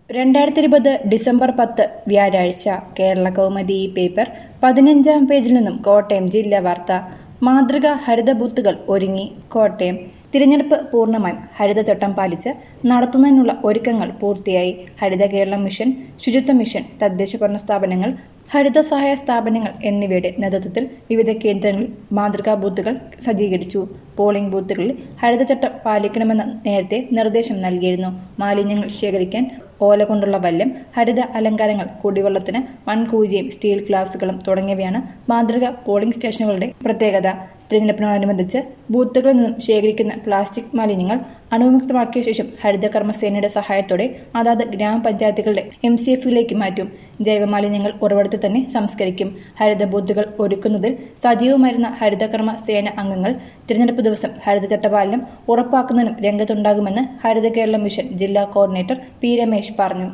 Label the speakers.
Speaker 1: രണ്ടായിരത്തി ഇരുപത് ഡിസംബർ പത്ത് വ്യാഴാഴ്ച കേരള കൗമുദി ഈ പേപ്പർ പതിനഞ്ചാം പേജിൽ നിന്നും കോട്ടയം ജില്ലാ വാർത്ത മാതൃക ഹരിത ബൂത്തുകൾ ഒരുങ്ങി കോട്ടയം തിരഞ്ഞെടുപ്പ് പൂർണ്ണമായും ഹരിതചട്ടം പാലിച്ച് നടത്തുന്നതിനുള്ള ഒരുക്കങ്ങൾ പൂർത്തിയായി ഹരിത കേരളം മിഷൻ ശുചിത്വ മിഷൻ തദ്ദേശ ഭരണ സ്ഥാപനങ്ങൾ ഹരിത സഹായ സ്ഥാപനങ്ങൾ എന്നിവയുടെ നേതൃത്വത്തിൽ വിവിധ കേന്ദ്രങ്ങളിൽ മാതൃകാ ബൂത്തുകൾ സജ്ജീകരിച്ചു പോളിംഗ് ബൂത്തുകളിൽ ഹരിതചട്ടം പാലിക്കണമെന്ന് നേരത്തെ നിർദ്ദേശം നൽകിയിരുന്നു മാലിന്യങ്ങൾ ശേഖരിക്കാൻ ഓല കൊണ്ടുള്ള വല്ലം ഹരിത അലങ്കാരങ്ങൾ കുടിവെള്ളത്തിന് മൺകൂജിയും സ്റ്റീൽ ഗ്ലാസുകളും തുടങ്ങിയവയാണ് മാതൃക പോളിംഗ് സ്റ്റേഷനുകളുടെ പ്രത്യേകത തിരഞ്ഞെടുപ്പിനോടനുബന്ധിച്ച് ബൂത്തുകളിൽ നിന്നും ശേഖരിക്കുന്ന പ്ലാസ്റ്റിക് മാലിന്യങ്ങൾ അണുവിമുക്തമാക്കിയ ശേഷം ഹരിതകർമ്മസേനയുടെ സഹായത്തോടെ അതാത് ഗ്രാമപഞ്ചായത്തുകളുടെ എം സി എഫിലേക്ക് മാറ്റും ജൈവമാലിന്യങ്ങൾ ഉറവിടത്തിൽ തന്നെ സംസ്കരിക്കും ഹരിത ബൂത്തുകൾ ഒരുക്കുന്നതിൽ സജീവമായിരുന്ന ഹരിതകർമ്മ സേന അംഗങ്ങൾ തിരഞ്ഞെടുപ്പ് ദിവസം ഹരിതചട്ടപാലനം ഉറപ്പാക്കുന്നതിനും രംഗത്തുണ്ടാകുമെന്ന് ഹരിത കേരളം മിഷൻ ജില്ലാ കോർഡിനേറ്റർ പി രമേശ് പറഞ്ഞു